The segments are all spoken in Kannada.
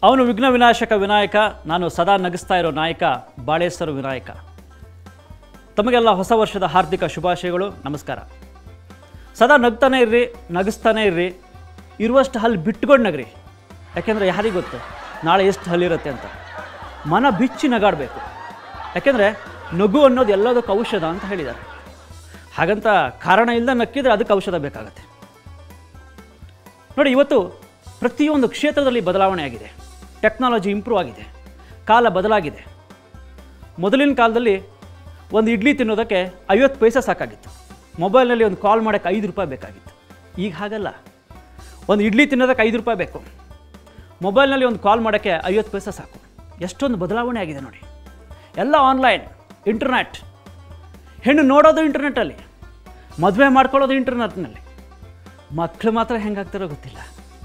ಅವನು ವಿಘ್ನ ವಿನಾಶಕ ವಿನಾಯಕ ನಾನು ಸದಾ ನಗಿಸ್ತಾ ಇರೋ ನಾಯಕ ಬಾಳೇಶ್ವರ ವಿನಾಯಕ ತಮಗೆಲ್ಲ ಹೊಸ ವರ್ಷದ ಹಾರ್ದಿಕ ಶುಭಾಶಯಗಳು ನಮಸ್ಕಾರ ಸದಾ ನಗ್ತಾನೆ ಇರ್ರಿ ನಗಿಸ್ತಾನೆ ಇರ್ರಿ ಇರುವಷ್ಟು ಹಲ್ಲು ಬಿಟ್ಕೊಂಡು ನಗ್ರಿ ಯಾಕೆಂದರೆ ಯಾರಿಗೆ ಗೊತ್ತು ನಾಳೆ ಎಷ್ಟು ಹಲ್ಲಿರುತ್ತೆ ಅಂತ ಮನ ಬಿಚ್ಚಿ ನಗಾಡಬೇಕು ಯಾಕೆಂದರೆ ನಗು ಅನ್ನೋದು ಎಲ್ಲದಕ್ಕೂ ಔಷಧ ಅಂತ ಹೇಳಿದ್ದಾರೆ ಹಾಗಂತ ಕಾರಣ ಇಲ್ಲದೆ ನಕ್ಕಿದ್ರೆ ಅದಕ್ಕೆ ಔಷಧ ಬೇಕಾಗತ್ತೆ ನೋಡಿ ಇವತ್ತು ಪ್ರತಿಯೊಂದು ಕ್ಷೇತ್ರದಲ್ಲಿ ಬದಲಾವಣೆ ಆಗಿದೆ ಟೆಕ್ನಾಲಜಿ ಇಂಪ್ರೂವ್ ಆಗಿದೆ ಕಾಲ ಬದಲಾಗಿದೆ ಮೊದಲಿನ ಕಾಲದಲ್ಲಿ ಒಂದು ಇಡ್ಲಿ ತಿನ್ನೋದಕ್ಕೆ ಐವತ್ತು ಪೈಸೆ ಸಾಕಾಗಿತ್ತು ಮೊಬೈಲ್ನಲ್ಲಿ ಒಂದು ಕಾಲ್ ಮಾಡೋಕ್ಕೆ ಐದು ರೂಪಾಯಿ ಬೇಕಾಗಿತ್ತು ಈಗ ಹಾಗಲ್ಲ ಒಂದು ಇಡ್ಲಿ ತಿನ್ನೋದಕ್ಕೆ ಐದು ರೂಪಾಯಿ ಬೇಕು ಮೊಬೈಲ್ನಲ್ಲಿ ಒಂದು ಕಾಲ್ ಮಾಡೋಕ್ಕೆ ಐವತ್ತು ಪೈಸೆ ಸಾಕು ಎಷ್ಟೊಂದು ಬದಲಾವಣೆ ಆಗಿದೆ ನೋಡಿ ಎಲ್ಲ ಆನ್ಲೈನ್ ಇಂಟರ್ನೆಟ್ ಹೆಣ್ಣು ನೋಡೋದು ಇಂಟರ್ನೆಟ್ಟಲ್ಲಿ ಮದುವೆ ಮಾಡ್ಕೊಳ್ಳೋದು ಇಂಟರ್ನೆಟ್ನಲ್ಲಿ ಮಕ್ಕಳು ಮಾತ್ರ ಹೆಂಗಾಗ್ತಾರೋ ಗೊತ್ತಿಲ್ಲ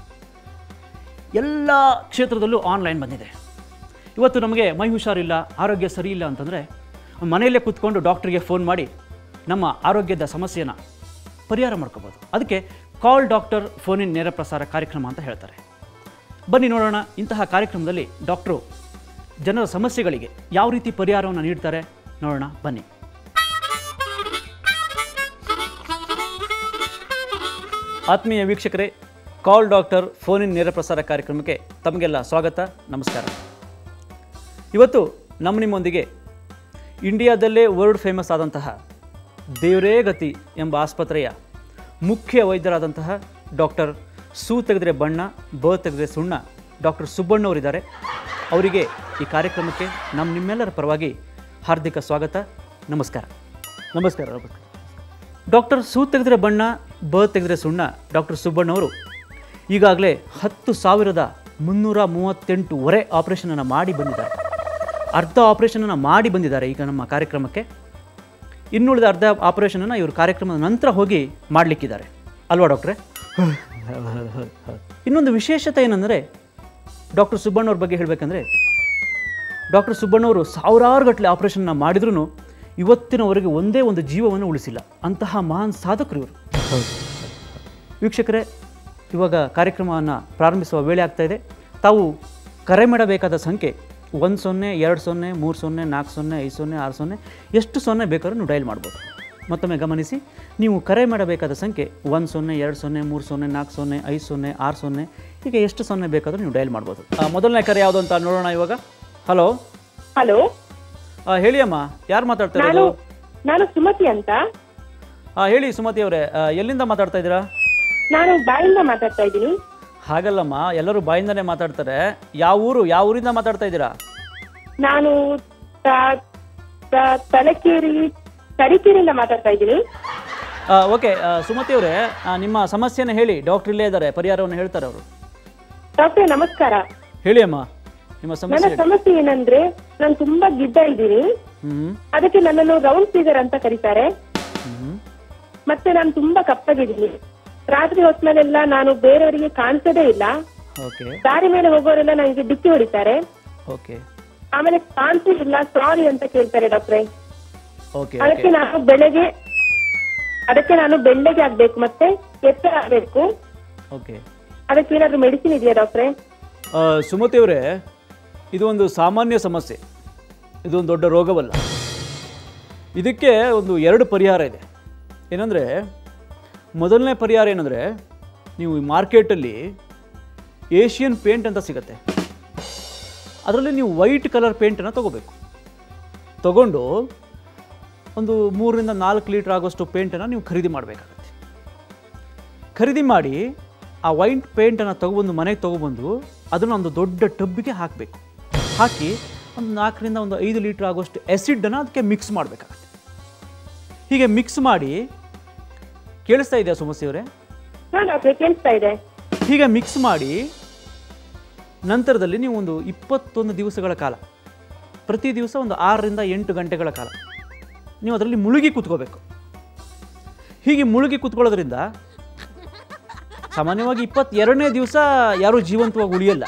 ಎಲ್ಲ ಕ್ಷೇತ್ರದಲ್ಲೂ ಆನ್ಲೈನ್ ಬಂದಿದೆ ಇವತ್ತು ನಮಗೆ ಮೈ ಹುಷಾರಿಲ್ಲ ಆರೋಗ್ಯ ಸರಿ ಇಲ್ಲ ಅಂತಂದರೆ ಮನೆಯಲ್ಲೇ ಕೂತ್ಕೊಂಡು ಡಾಕ್ಟ್ರಿಗೆ ಫೋನ್ ಮಾಡಿ ನಮ್ಮ ಆರೋಗ್ಯದ ಸಮಸ್ಯೆನ ಪರಿಹಾರ ಮಾಡ್ಕೋಬೋದು ಅದಕ್ಕೆ ಕಾಲ್ ಡಾಕ್ಟರ್ ಫೋನಿನ್ ನೇರ ಪ್ರಸಾರ ಕಾರ್ಯಕ್ರಮ ಅಂತ ಹೇಳ್ತಾರೆ ಬನ್ನಿ ನೋಡೋಣ ಇಂತಹ ಕಾರ್ಯಕ್ರಮದಲ್ಲಿ ಡಾಕ್ಟ್ರು ಜನರ ಸಮಸ್ಯೆಗಳಿಗೆ ಯಾವ ರೀತಿ ಪರಿಹಾರವನ್ನು ನೀಡ್ತಾರೆ ನೋಡೋಣ ಬನ್ನಿ ಆತ್ಮೀಯ ವೀಕ್ಷಕರೇ ಕಾಲ್ ಡಾಕ್ಟರ್ ಫೋನಿನ್ ನೇರ ಪ್ರಸಾರ ಕಾರ್ಯಕ್ರಮಕ್ಕೆ ತಮಗೆಲ್ಲ ಸ್ವಾಗತ ನಮಸ್ಕಾರ ಇವತ್ತು ನಮ್ಮ ನಿಮ್ಮೊಂದಿಗೆ ಇಂಡಿಯಾದಲ್ಲೇ ವರ್ಲ್ಡ್ ಫೇಮಸ್ ಆದಂತಹ ದೇವರೇ ಗತಿ ಎಂಬ ಆಸ್ಪತ್ರೆಯ ಮುಖ್ಯ ವೈದ್ಯರಾದಂತಹ ಡಾಕ್ಟರ್ ಸು ತೆಗೆದ್ರೆ ಬಣ್ಣ ಬ ತೆಗೆದ್ರೆ ಸುಣ್ಣ ಡಾಕ್ಟರ್ ಸುಬ್ಬಣ್ಣವರಿದ್ದಾರೆ ಅವರಿಗೆ ಈ ಕಾರ್ಯಕ್ರಮಕ್ಕೆ ನಮ್ಮ ನಿಮ್ಮೆಲ್ಲರ ಪರವಾಗಿ ಹಾರ್ದಿಕ ಸ್ವಾಗತ ನಮಸ್ಕಾರ ನಮಸ್ಕಾರ ನಮಸ್ಕಾರ ಡಾಕ್ಟರ್ ಸು ತೆಗೆದ್ರೆ ಬಣ್ಣ ಬ ತೆಗೆದ್ರೆ ಸುಣ್ಣ ಡಾಕ್ಟರ್ ಸುಬ್ಬಣ್ಣವರು ಈಗಾಗಲೇ ಹತ್ತು ಸಾವಿರದ ಮುನ್ನೂರ ಮೂವತ್ತೆಂಟು ಒರೆ ಆಪರೇಷನನ್ನು ಮಾಡಿ ಬಂದಿದ್ದಾರೆ ಅರ್ಧ ಆಪರೇಷನನ್ನು ಮಾಡಿ ಬಂದಿದ್ದಾರೆ ಈಗ ನಮ್ಮ ಕಾರ್ಯಕ್ರಮಕ್ಕೆ ಇನ್ನುಳಿದ ಅರ್ಧ ಆಪರೇಷನನ್ನು ಇವರು ಕಾರ್ಯಕ್ರಮದ ನಂತರ ಹೋಗಿ ಮಾಡಲಿಕ್ಕಿದ್ದಾರೆ ಅಲ್ವಾ ಡಾಕ್ಟ್ರೆ ಇನ್ನೊಂದು ವಿಶೇಷತೆ ಏನಂದರೆ ಡಾಕ್ಟರ್ ಸುಬ್ಬಣ್ಣವ್ರ ಬಗ್ಗೆ ಹೇಳಬೇಕಂದ್ರೆ ಡಾಕ್ಟರ್ ಸುಬ್ಬಣ್ಣವರು ಸಾವಿರಾರು ಗಟ್ಟಲೆ ಆಪರೇಷನ್ನ ಮಾಡಿದ್ರೂ ಇವತ್ತಿನವರೆಗೆ ಒಂದೇ ಒಂದು ಜೀವವನ್ನು ಉಳಿಸಿಲ್ಲ ಅಂತಹ ಮಹಾನ್ ಸಾಧಕರು ಇವರು ವೀಕ್ಷಕರೇ ಇವಾಗ ಕಾರ್ಯಕ್ರಮವನ್ನು ಪ್ರಾರಂಭಿಸುವ ವೇಳೆ ಆಗ್ತಾ ಇದೆ ತಾವು ಕರೆ ಮಾಡಬೇಕಾದ ಸಂಖ್ಯೆ ಒಂದು ಸೊನ್ನೆ ಎರಡು ಸೊನ್ನೆ ಮೂರು ಸೊನ್ನೆ ನಾಲ್ಕು ಸೊನ್ನೆ ಐದು ಸೊನ್ನೆ ಆರು ಸೊನ್ನೆ ಎಷ್ಟು ಸೊನ್ನೆ ಬೇಕಾದ್ರೂ ನೀವು ಡಯಲ್ ಮಾಡ್ಬೋದು ಮತ್ತೊಮ್ಮೆ ಗಮನಿಸಿ ನೀವು ಕರೆ ಮಾಡಬೇಕಾದ ಸಂಖ್ಯೆ ಒಂದು ಸೊನ್ನೆ ಎರಡು ಸೊನ್ನೆ ಮೂರು ಸೊನ್ನೆ ನಾಲ್ಕು ಸೊನ್ನೆ ಐದು ಸೊನ್ನೆ ಆರು ಸೊನ್ನೆ ಹೀಗೆ ಎಷ್ಟು ಸೊನ್ನೆ ಬೇಕಾದರೂ ನೀವು ಡಯಲ್ ಮಾಡ್ಬೋದು ಆ, ಮೊದಲನೇ ಕರೆ ಯಾವುದು ಅಂತ ನೋಡೋಣ ಇವಾಗ ಹಲೋ ಹಲೋ ಆ, ಹೇಳಿ ಅಮ್ಮ ಯಾರು ಮಾತಾಡ್ತಾ ನಾನು ಇರೋದು ನಾನು ಸುಮತಿ ಅಂತ ಆ, ಹೇಳಿ ಸುಮತಿ ಅವರೇ ಆ, ಎಲ್ಲಿಂದ ಮಾತಾಡ್ತಾ ಇದ್ದೀರಾ ನಾನು ಬಾಯಿಂದ ಮಾತಾಡ್ತಾ ಇದ್ದೀನಿ ಹಾಗಲ್ಲಮ್ಮ ಎಲ್ಲರೂ ಬಾಯಿಂದನೇ ಮಾತಾಡ್ತಾರೆ ಯಾವ ಊರು ಯಾವ ಊರಿಂದ ಮಾತಾಡ್ತಾ ಇದ್ದೀರಾ ನಾನು ತ- ತ- ತಲಕೇರಿ ತರೀಕೆರೆಯಿಂದ ಮಾತಾಡ್ತಾ ಇದ್ದೀನಿ ಆ, ಓಕೆ ಆ, ಸುಮತಿ ಅವರೇ ಆ, ನಿಮ್ಮ ಸಮಸ್ಯೆನ ಹೇಳಿ ಡಾಕ್ಟರ್ ಇಲ್ಲೇ ಇದ್ದಾರೆ ಪರಿಹಾರವನ್ನು ಹೇಳ್ತಾರೆ ಅವರು ಡಾಕ್ಟರ್ ನಮಸ್ಕಾರ ಹೇಳಿ ಅಮ್ಮ ನಿಮ್ಮ ನನ್ನ ಸಮಸ್ಯೆ ಹೇಳಿ ಸಮಸ್ಯೆ ಏನಂದ್ರೆ ನಾನು ತುಂಬಾ ಗಿಡ್ಡ ಇದ್ದೀನಿ ಹ್ಮ್ ಅದಕ್ಕೆ ನನ್ನನ್ನು ರೌಂಡ್ ಫಿಗರ್ ಅಂತ ಕರೀತಾರೆ ಹ್ಮ್ ಮತ್ತೆ ನಾನು ತುಂಬಾ ಕಪ್ಪಗಿದ್ದೀನಿ ರಾತ್ರಿ ಹೊತ್ತಿನಲ್ಲೆಲ್ಲ ನಾನು ಬೇರೆಯವರಿಗೆ ಕಾಣಿಸೋದೇ ಇಲ್ಲ ಓಕೆ ದಾರಿ ಮೇಲೆ ಹೋಗೋರೆಲ್ಲ ನನಗೆ ಡಿಕ್ಕಿ ಹೊಡಿತಾರೆ ಓಕೆ ಆಮೇಲೆ ಕಾಣಿಸಿಲ್ಲ ಸಾರಿ ಅಂತ ಕೇಳ್ತಾರೆ ಡಾಕ್ಟ್ರೆ ಓಕೆ ಅದಕ್ಕೆ ಓಕೆ ನಾನು ಬೆಳಗ್ಗೆ ಅದಕ್ಕೆ ನಾನು ಬೆಳ್ಳಗೆ ಆಗ್ಬೇಕು ಮತ್ತೆ ಎತ್ತರ ಆಗ್ಬೇಕು ಓಕೆ ಅದಕ್ಕೆ ಏನಾದ್ರು ಮೆಡಿಸಿನ್ ಇದೆಯಾ ಡಾಕ್ಟ್ರೆ ಆ, ಸುಮತಿ ಅವರೇ ಇದು ಒಂದು ಸಾಮಾನ್ಯ ಸಮಸ್ಯೆ ಇದು ಒಂದು ದೊಡ್ಡ ರೋಗವಲ್ಲ ಇದಕ್ಕೆ ಒಂದು ಎರಡು ಪರಿಹಾರ ಇದೆ ಏನಂದರೆ ಮೊದಲನೇ ಪರಿಹಾರ ಏನಂದರೆ ನೀವು ಈ ಮಾರ್ಕೆಟಲ್ಲಿ ಏಷಿಯನ್ ಪೇಂಟ್ ಅಂತ ಸಿಗುತ್ತೆ ಅದರಲ್ಲಿ ನೀವು ವೈಟ್ ಕಲರ್ ಪೇಂಟನ್ನು ತೊಗೋಬೇಕು ತಗೊಂಡು ಒಂದು ಮೂರರಿಂದ ನಾಲ್ಕು ಲೀಟ್ರ್ ಆಗೋಷ್ಟು ಪೇಂಟನ್ನು ನೀವು ಖರೀದಿ ಮಾಡಬೇಕಾಗತ್ತೆ ಖರೀದಿ ಮಾಡಿ ಆ ವೈಟ್ ಪೇಂಟನ್ನು ತೊಗೊಬಂದು ಮನೆಗೆ ತೊಗೊಬಂದು ಅದನ್ನು ಒಂದು ದೊಡ್ಡ ಟಬ್ಬಿಗೆ ಹಾಕಬೇಕು ಹಾಕಿ ಒಂದು ನಾಲ್ಕರಿಂದ ಒಂದು ಐದು ಲೀಟ್ರ್ ಆಗೋಷ್ಟು ಆ್ಯಸಿಡನ್ನು ಅದಕ್ಕೆ ಮಿಕ್ಸ್ ಮಾಡಬೇಕಾಗತ್ತೆ ಹೀಗೆ ಮಿಕ್ಸ್ ಮಾಡಿ ಕೇಳಿಸ್ತಾ ಇದೆಯಾ ಸಮಸ್ಯೆಯವರೇ ಹಾ ಡಾಕ್ಟ್ರೆ ಕೇಳಿಸ್ತಾ ಇದೆ ಹೀಗೆ ಮಿಕ್ಸ್ ಮಾಡಿ ನಂತರದಲ್ಲಿ ನೀವು ಒಂದು ಇಪ್ಪತ್ತೊಂದು ದಿವಸಗಳ ಕಾಲ ಪ್ರತಿ ದಿವಸ ಒಂದು ಆರರಿಂದ ಎಂಟು ಗಂಟೆಗಳ ಕಾಲ ನೀವು ಅದರಲ್ಲಿ ಮುಳುಗಿ ಕೂತ್ಕೋಬೇಕು ಹೀಗೆ ಮುಳುಗಿ ಕೂತ್ಕೊಳ್ಳೋದ್ರಿಂದ ಸಾಮಾನ್ಯವಾಗಿ ಇಪ್ಪತ್ತೆರಡನೇ ದಿವಸ ಯಾರೂ ಜೀವಂತವಾಗಿ ಉಳಿಯಲ್ಲ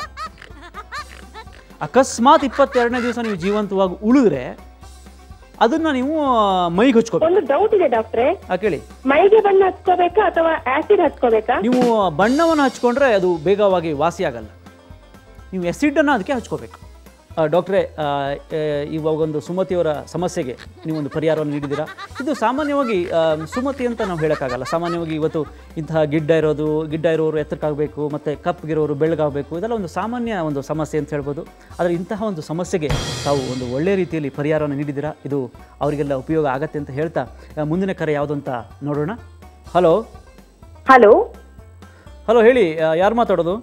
ಅಕಸ್ಮಾತ್ ಇಪ್ಪತ್ತೆರಡನೇ ದಿವಸ ನೀವು ಜೀವಂತವಾಗಿ ಉಳಿದ್ರೆ ಅದನ್ನು ನೀವು ಮೈಗೆ ಹಚ್ಕೋಬೇಕು ಒಂದು ಡೌಟ್ ಇದೆ ಡಾಕ್ಟ್ರೆ ಆ ಕೇಳಿ ಮೈಗೆ ಬಣ್ಣ ಹಚ್ಕೋಬೇಕಾ ಅಥವಾ ಆಸಿಡ್ ಹಚ್ಕೋಬೇಕಾ ನೀವು ಬಣ್ಣವನ್ನು ಹಚ್ಕೊಂಡ್ರೆ ಅದು ಬೇಗವಾಗಿ ವಾಸಿ ಆಗಲ್ಲ ನೀವು ಎಸಿಡನ್ನು ಅದಕ್ಕೆ ಹಚ್ಕೋಬೇಕು ಆ, ಡಾಕ್ಟ್ರೇ ಆ, ಆ, ಇವಾಗ ಒಂದು ಸುಮತಿಯವರ ಸಮಸ್ಯೆಗೆ ನೀವೊಂದು ಪರಿಹಾರವನ್ನು ನೀಡಿದ್ದೀರಾ ಇದು ಸಾಮಾನ್ಯವಾಗಿ ಆ, ಸುಮತಿ ಅಂತ ನಾವು ಹೇಳೋಕ್ಕಾಗಲ್ಲ ಸಾಮಾನ್ಯವಾಗಿ ಇವತ್ತು ಇಂತಹ ಗಿಡ್ಡ ಇರೋದು ಗಿಡ್ಡ ಇರೋರು ಎತ್ತರಕ್ಕಾಗಬೇಕು ಮತ್ತು ಕಪ್ಪಗಿರೋರು ಬೆಳ್ಳಗಾಗಬೇಕು ಇದೆಲ್ಲ ಒಂದು ಸಾಮಾನ್ಯ ಒಂದು ಸಮಸ್ಯೆ ಅಂತ ಹೇಳ್ಬೋದು ಆದರೆ ಇಂತಹ ಒಂದು ಸಮಸ್ಯೆಗೆ ತಾವು ಒಂದು ಒಳ್ಳೆಯ ರೀತಿಯಲ್ಲಿ ಪರಿಹಾರವನ್ನು ನೀಡಿದ್ದೀರಾ ಇದು ಅವರಿಗೆಲ್ಲ ಉಪಯೋಗ ಆಗತ್ತೆ ಅಂತ ಹೇಳ್ತಾ ಆ, ಮುಂದಿನ ಕರೆ ಯಾವುದು ಅಂತ ನೋಡೋಣ ಹಲೋ ಹಲೋ ಹಲೋ ಹೇಳಿ ಯಾರು ಮಾತಾಡೋದು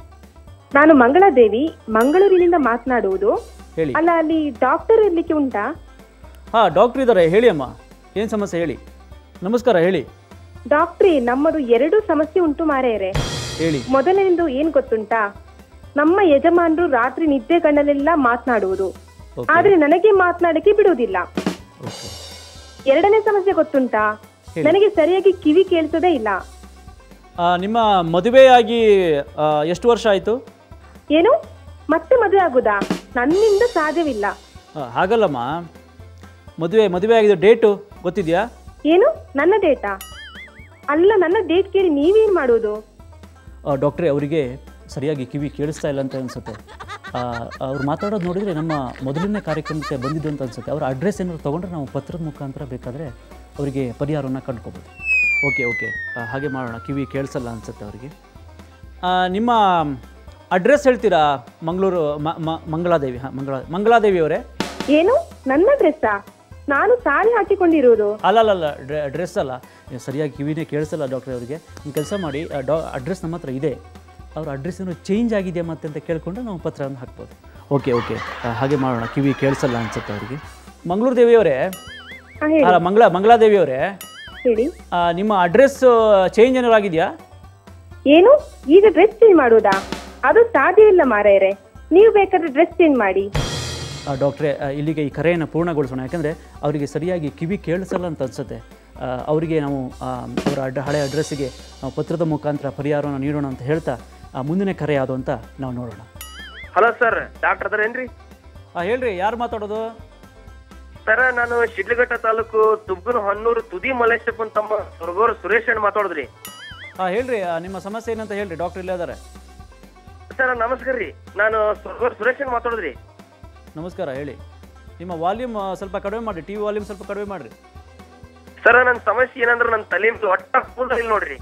ನಾನು ಮಂಗಳಾದೇವಿ ಮಂಗಳೂರಿನಿಂದ ಮಾತನಾಡುವುದು ಹೇಳಿ ಅಲ್ಲ ಅಲ್ಲಿ ಡಾಕ್ಟರ್ ಇರ್ಲಿಕ್ಕೆ ಉಂಟಾ ಹಾಂ ಡಾಕ್ಟ್ರ್ ಇದ್ದಾರೆ ಹೇಳಿ ಅಮ್ಮ ಏನು ಸಮಸ್ಯೆ ಹೇಳಿ ನಮಸ್ಕಾರ ಹೇಳಿ ಡಾಕ್ಟ್ರಿ ನಮ್ಮದು ಎರಡು ಸಮಸ್ಯೆ ಉಂಟು ಮಾರೇರೆ ಹೇಳಿ ಮೊದಲನೇದು ಏನ್ ಗೊತ್ತುಂಟಾ ನಮ್ಮ ಯಜಮಾನರು ರಾತ್ರಿ ನಿದ್ದೆ ಗಣ್ಣಲೆಲ್ಲ ಮಾತನಾಡುವುದು ಓಕೆ ಆದ್ರೆ ನನಗೆ ಮಾತನಾಡಕ್ಕೆ ಬಿಡುವುದಿಲ್ಲ ಓಕೆ ಎರಡನೇ ಸಮಸ್ಯೆ ಗೊತ್ತುಂಟಾ ನನಗೆ ಸರಿಯಾಗಿ ಕಿವಿ ಕೇಳಿಸೋದೇ ಇಲ್ಲ ಆ, ನಿಮ್ಮ ಮದುವೆಯಾಗಿ ಆ, ಎಷ್ಟು ವರ್ಷ ಆಯಿತು ಏನು ಮತ್ತೆ ಮದುವೆ ಆಗುದಾ ನನ್ನಿಂದ ಸಾಧ್ಯವಿಲ್ಲ ಹಾಗಲ್ಲಮ್ಮ ಮದುವೆ ಮದುವೆ ಆಗಿದ್ದು ಡೇಟು ಗೊತ್ತಿದೆಯಾ ಏನು ನನ್ನ ಡೇಟಾ ಅಲ್ಲ ನನ್ನ ಡೇಟ್ ಕೇಳಿ ನೀವೇನ್ ಮಾಡುವುದು ಡಾಕ್ಟ್ರೇ ಅವರಿಗೆ ಸರಿಯಾಗಿ ಕಿವಿ ಕೇಳಿಸ್ತಾ ಇಲ್ಲ ಅಂತ ಅನಿಸುತ್ತೆ ಅವ್ರು ಮಾತಾಡೋದು ನೋಡಿದರೆ ನಮ್ಮ ಮೊದಲನೇ ಕಾರ್ಯಕ್ರಮಕ್ಕೆ ಬಂದಿದ್ದು ಅಂತ ಅನಿಸುತ್ತೆ ಅವರ ಅಡ್ರೆಸ್ ಏನಾದ್ರು ತೊಗೊಂಡ್ರೆ ನಾವು ಪತ್ರದ ಮುಖಾಂತರ ಬೇಕಾದರೆ ಅವರಿಗೆ ಪರಿಹಾರವನ್ನು ಕಂಡ್ಕೋಬೋದು ಓಕೆ ಓಕೆ ಆ, ಹಾಗೆ ಮಾಡೋಣ ಕಿವಿ ಕೇಳಿಸಲ್ಲ ಅನಿಸುತ್ತೆ ಅವರಿಗೆ ನಿಮ್ಮ ಅಡ್ರೆಸ್ ಹೇಳ್ತೀರಾ ಮಂಗಳೂರು ಮ- ಮ- ಮಂಗಳಾದೇವಿ ಹಾಂ ಮಂಗಳ ಮಂಗಳಾದೇವಿ ಅವರೇ ಏನು ನನ್ನ ಡ್ರೆಸ್ಸಾ ನಾನು ಸಾರಿ ಹಾಕಿಕೊಂಡಿರುವುದು ಅಲ್ಲಲ್ಲ ಡ್ರೆಸ್ ಅಲ್ಲ ಏ, ಸರಿಯಾಗಿ ಕಿವಿನೇ ಕೇಳಿಸಲ್ಲ ಡಾಕ್ಟ್ರೆ ಅವರಿಗೆ ನೀವು ಕೆಲಸ ಮಾಡಿ ಆ, ಡಾ ಅಡ್ರೆಸ್ ನಮ್ಮ ಹತ್ರ ಇದೆ ಅವ್ರ ಅಡ್ರೆಸ್ ಏನೋ ಚೇಂಜ್ ಆಗಿದೆ ಮತ್ತೆ ಅಂತ ಕೇಳಿಕೊಂಡು ನಾವು ಪತ್ರವನ್ನು ಹಾಕ್ಬೋದು ಓಕೆ ಓಕೆ ಆ, ಹಾಗೆ ಮಾಡೋಣ ಕಿವಿ ಕೇಳಿಸಲ್ಲ ಅನ್ಸುತ್ತೆ ಅವರಿಗೆ ಮಂಗಳೂರು ದೇವಿಯವರೇ ಹಾ ಹೇಳಿ ಅಲ್ಲ ಮಂಗಳ ಮಂಗಳಾದೇವಿಯವರೇ ಹೇಳಿ ಆ, ನಿಮ್ಮ ಅಡ್ರೆಸ್ ಚೇಂಜ್ ಏನಾರು ಆಗಿದೆಯಾ ಏನು ಈಗ ಡ್ರೆಸ್ ಚೇಂಜ್ ಮಾಡುವುದಾ ಅದು ಸಾಧ್ಯವಿಲ್ಲ ಮಾರಾಯರೆ ನೀವು ಬೇಕಾದ್ರೆ ಡ್ರೆಸ್ ಚೇಂಜ್ ಮಾಡಿ ಆ, ಡಾಕ್ಟ್ರೇ ಆ, ಇಲ್ಲಿಗೆ ಈ ಕರೆಯನ್ನು ಪೂರ್ಣಗೊಳಿಸೋಣ ಯಾಕಂದರೆ ಅವರಿಗೆ ಸರಿಯಾಗಿ ಕಿವಿ ಕೇಳಿಸಲ್ಲ ಅಂತ ಅನಿಸುತ್ತೆ ಅವರಿಗೆ ನಾವು ಆ, ಅವರ ಅಡ್ಡ ಹಳೆ ಅಡ್ರೆಸ್ಸಿಗೆ ನಾವು ಪತ್ರದ ಮುಖಾಂತರ ಪರಿಹಾರವನ್ನು ನೀಡೋಣ ಅಂತ ಹೇಳ್ತಾ ಆ, ಮುಂದಿನ ಕರೆ ಯಾವುದು ಅಂತ ನಾವು ನೋಡೋಣ ಹಲೋ ಸರ್ ಡಾಕ್ಟರ್ ಅದಾರೇನ್ರಿ ಹಾಂ ಹೇಳ್ರಿ ಯಾರು ಮಾತಾಡೋದು ಸರ್ ನಾನು ಶಿಡ್ಲಘಟ್ಟ ತಾಲೂಕು ತುಬ್ಗನ ಹೊನ್ನೂರು ತುದಿ ಮಲ್ಲೇಶಪ್ಪನ್ ತಮ್ಮ ಸ್ವರ್ಗೂರು ಸುರೇಶ್ ಅಣ್ಣ ಮಾತಾಡೋದ್ರಿ ಹಾಂ ಹೇಳ್ರಿ ಆ, ನಿಮ್ಮ ಸಮಸ್ಯೆ ಏನಂತ ಹೇಳ್ರಿ ಡಾಕ್ಟರ್ ಇಲ್ಲೇ ಇದ್ದಾರೆ ಸರ್ ನಮಸ್ಕಾರ ರೀ ನಾನು ಸ್ವರ್ಗೂರು ಸುರೇಶ್ ಅಣ್ಣ ಮಾತಾಡೋದ್ರಿ ನಮಸ್ಕಾರ ಹೇಳಿ ನಿಮ್ಮ ವಾಲ್ಯೂಮ್ ಸ್ವಲ್ಪ ಕಡಿಮೆ ಮಾಡಿರಿ ಟಿ ವಿ ವಾಲ್ಯೂಮ್ ಸ್ವಲ್ಪ ಕಡಿಮೆ ಮಾಡಿರಿ ಸರ್ ನನ್ನ ಸಮಸ್ಯೆ ಏನಂದ್ರೆ ನನ್ನ ತಲೆ ಮೇಲೆ ಒಟ್ಟ ಕೂದಲು ಇಲ್ಲ ನೋಡ್ರಿ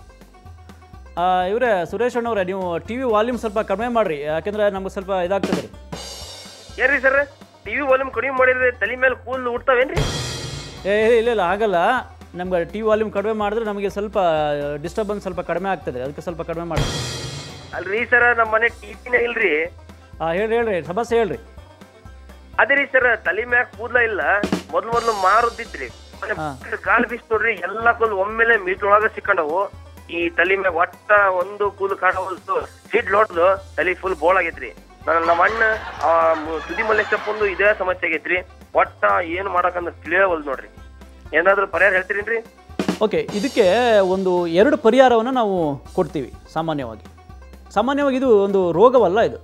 ಇವರೇ ಸುರೇಶ್ ಅಣ್ಣವ್ರೆ ನೀವು ಟಿ ವಿ ವಾಲ್ಯೂಮ್ ಸ್ವಲ್ಪ ಕಡಿಮೆ ಮಾಡಿರಿ ಯಾಕೆಂದರೆ ನಮ್ಗೆ ಸ್ವಲ್ಪ ಇದಾಗ್ತದೆ ರೀ ಏನ್ರಿ ಸರ್ ಟಿವಿ ವಾಲ್ಯೂಮ್ ಕಡಿಮೆ ಮಾಡಿದ್ರೆ ತಲೆ ಮೇಲೆ ಕೂದಲು ಉಡ್ತಾವೇನ್ರಿ ಏ ಏ, ಇಲ್ಲ ಇಲ್ಲ ಆಗಲ್ಲ ನಮ್ಗೆ ಟಿ ವಿ ವಾಲ್ಯೂಮ್ ಕಡಿಮೆ ಮಾಡಿದ್ರೆ ನಮಗೆ ಸ್ವಲ್ಪ ಡಿಸ್ಟರ್ಬೆನ್ಸ್ ಸ್ವಲ್ಪ ಕಡಿಮೆ ಆಗ್ತದೆ ಅದಕ್ಕೆ ಸ್ವಲ್ಪ ಕಡಿಮೆ ಮಾಡಿ ಅಲ್ರಿ ಸರ್ ನಮ್ಮ ಮನೆ ಟಿವಿನೇ ಇಲ್ರಿ ಹಾಂ ಹೇಳ್ರಿ ಹೇಳ್ರಿ ಸಮಸ್ಯೆ ಹೇಳ್ರಿ ಅದೇ ರೀ ಸರ್ ತಲೆ ಮ್ಯಾಗ ಕೂದಲ ಇಲ್ಲ ಮೊದ್ಲು ಮೊದ್ಲು ಮಾರುದಿತ್ರಿ ಹಾ. ಗಾಳಿ ಬೀಸ್ ನೋಡ್ರಿ ಎಲ್ಲಾ ಕೂದಲು ಒಮ್ಮೆಲೆ ಮೀಟೊಳಗ ಸಿಕ್ಕಂಡವು ಈ ತಲೆ ಮ್ಯಾಗ ಒಟ್ಟ ಒಂದು ಕೂದಲು ಕಾಣವಲ್ತು ಸಿಡ್ ಲೋಟ್ದು ತಲೆ ಫುಲ್ ಬೋಳ್ ಆಗೈತ್ರಿ ನನ್ನ ನಮ್ಮ ಅಣ್ಣ ಆ ಮು- ತುದಿ ಮಲ್ಲೇಶಪ್ಪಂದು ಇದೇ ಸಮಸ್ಯೆ ಆಗೈತ್ರಿ ಒಟ್ಟ ಏನ್ ಮಾಡಕಂದ್ರ ತಿಳಿಯವಲ್ ನೋಡ್ರಿ ಏನಾದ್ರು ಪರಿಹಾರ ಹೇಳ್ತೀರೇನ್ರಿ ಓಕೆ ಇದಕ್ಕೆ ಒಂದು ಎರಡು ಪರಿಹಾರವನ್ನು ನಾವು ಕೊಡ್ತೀವಿ ಸಾಮಾನ್ಯವಾಗಿ ಸಾಮಾನ್ಯವಾಗಿ ಇದು ಒಂದು ರೋಗವಲ್ಲ ಇದು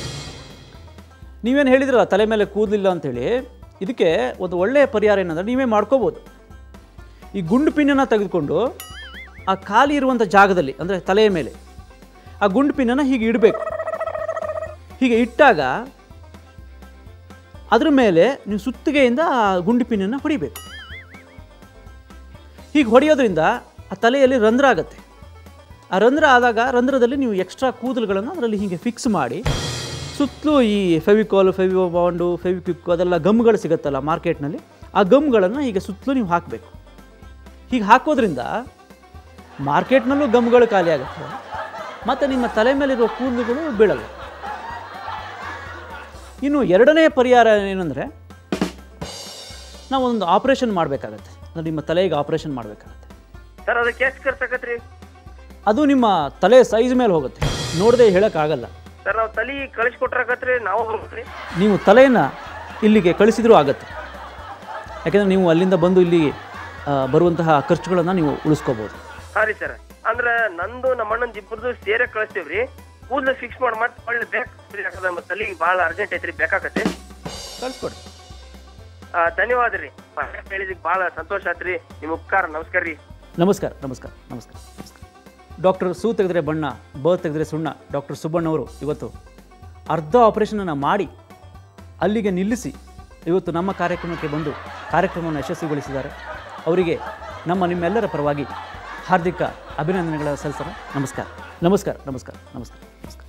ನೀವೇನು ಹೇಳಿದ್ರಲ್ಲ ತಲೆ ಮೇಲೆ ಕೂದಲಿಲ್ಲ ಅಂತೇಳಿ ಇದಕ್ಕೆ ಒಂದು ಒಳ್ಳೆಯ ಪರಿಹಾರ ಏನಂದ್ರೆ ನೀವೇ ಮಾಡ್ಕೋಬೋದು ಈ ಗುಂಡು ಪಿನ್ನನ್ನು ತೆಗೆದುಕೊಂಡು ಆ ಖಾಲಿ ಇರುವಂಥ ಜಾಗದಲ್ಲಿ ಅಂದರೆ ತಲೆಯ ಮೇಲೆ ಆ ಗುಂಡು ಪಿನ್ನನ್ನು ಹೀಗೆ ಇಡಬೇಕು ಹೀಗೆ ಇಟ್ಟಾಗ ಅದ್ರ ಮೇಲೆ ನೀವು ಸುತ್ತಿಗೆಯಿಂದ ಆ ಗುಂಡು ಪಿನ್ನನ್ನು ಹೊಡಿಬೇಕು ಹೀಗೆ ಹೊಡೆಯೋದ್ರಿಂದ ಆ ತಲೆಯಲ್ಲಿ ರಂಧ್ರ ಆಗುತ್ತೆ ಆ ರಂಧ್ರ ಆದಾಗ ರಂಧ್ರದಲ್ಲಿ ನೀವು ಎಕ್ಸ್ಟ್ರಾ ಕೂದಲುಗಳನ್ನು ಅದರಲ್ಲಿ ಹೀಗೆ ಫಿಕ್ಸ್ ಮಾಡಿ ಸುತ್ತಲೂ ಈ ಫೆವಿಕಾಲ್ ಫೆವಿಕೋ ಬಾಂಡು ಫೆವಿಕ್ವಿಕ್ ಅದೆಲ್ಲ ಗಮ್ಗಳು ಸಿಗುತ್ತಲ್ಲ ಮಾರ್ಕೆಟ್ನಲ್ಲಿ ಆ ಗಮ್ಗಳನ್ನು ಹೀಗೆ ಸುತ್ತಲೂ ನೀವು ಹಾಕಬೇಕು ಹೀಗೆ ಹಾಕೋದ್ರಿಂದ ಮಾರ್ಕೆಟ್ನಲ್ಲೂ ಗಮ್ಗಳು ಖಾಲಿ ಆಗುತ್ತೆ ಮತ್ತು ನಿಮ್ಮ ತಲೆ ಮೇಲಿರುವ ಕೂದಲುಗಳು ಬೀಳಲ್ಲ ಇನ್ನು ಎರಡನೇ ಪರಿಹಾರ ಏನಂದರೆ ನಾವು ಒಂದು ಆಪ್ರೇಷನ್ ಮಾಡಬೇಕಾಗತ್ತೆ ಅಂದರೆ ನಿಮ್ಮ ತಲೆಗೆ ಆಪ್ರೇಷನ್ ಮಾಡಬೇಕಾಗತ್ತೆ ಸರ್ ಅದಕ್ಕೆ ಎಷ್ಟು ಖರ್ಚಾಕತ್ರಿ ಅದು ನಿಮ್ಮ ತಲೆ ಸೈಜ್ ಮೇಲೆ ಹೋಗುತ್ತೆ ನೋಡದೆ ಹೇಳೋಕ್ಕಾಗಲ್ಲ ಸರ್ ನಾವು ತಲಿ ಕಳಿಸ್ಕೊಟ್ರಾಕತ್ರಿ ನಾವು ಹೋಗ್ರಿ ನೀವು ತಲೆಯನ್ನು ಇಲ್ಲಿಗೆ ಕಳಿಸಿದರೂ ಆಗತ್ತೆ ಯಾಕೆಂದರೆ ನೀವು ಅಲ್ಲಿಂದ ಬಂದು ಇಲ್ಲಿ ಆ, ಬರುವಂತಹ ಖರ್ಚುಗಳನ್ನು ನೀವು ಉಳಿಸ್ಕೋಬೋದು ಹಾ ರೀ ಸರ್ ಅಂದ್ರ ನಂದು ನಮ್ಮ ಅಣ್ಣನ ಇಬ್ಬರದು ಸೇರೆ ಕಳಿಸ್ತೇವ್ರಿ ಕೂದಲು ಫಿಕ್ಸ್ ಮಾಡಿ ಮತ್ತೆ ಒಳ್ಳೆ ಬೇಕು ಯಾಕಂದ್ರೆ ನಮ್ಮ ತಲೆಗೆ ಭಾಳ ಅರ್ಜೆಂಟ್ ಐತ್ರಿ ಬೇಕಾಕತ್ತೆ ಕಳಿಸ್ಕೊಡಿ ಆ, ಧನ್ಯವಾದ ರೀ ಹೇಳಿದಕ್ಕೆ ಭಾಳ ಸಂತೋಷ ಆತ್ರಿ ನಿಮ್ಮ ಉಪಕಾರ ನಮಸ್ಕಾರ ರೀ ನಮಸ್ಕಾರ ನಮಸ್ಕಾರ ನಮಸ್ಕಾರ ನಮಸ್ಕಾರ ಡಾಕ್ಟರ್ ಸು ತೆಗೆದ್ರೆ ಬಣ್ಣ ಬ ತೆಗೆದ್ರೆ ಸುಣ್ಣ ಡಾಕ್ಟರ್ ಸುಬ್ಬಣ್ಣವರು ಇವತ್ತು ಅರ್ಧ ಆಪರೇಷನನ್ನು ಮಾಡಿ ಅಲ್ಲಿಗೆ ನಿಲ್ಲಿಸಿ ಇವತ್ತು ನಮ್ಮ ಕಾರ್ಯಕ್ರಮಕ್ಕೆ ಬಂದು ಕಾರ್ಯಕ್ರಮವನ್ನು ಯಶಸ್ವಿಗೊಳಿಸಿದ್ದಾರೆ ಅವರಿಗೆ ನಮ್ಮ ನಿಮ್ಮೆಲ್ಲರ ಪರವಾಗಿ ಹಾರ್ದಿಕ ಅಭಿನಂದನೆಗಳ ಸಲ್ಲಿಸೋಣ ನಮಸ್ಕಾರ ನಮಸ್ಕಾರ ನಮಸ್ಕಾರ ನಮಸ್ಕಾರ ನಮಸ್ಕಾರ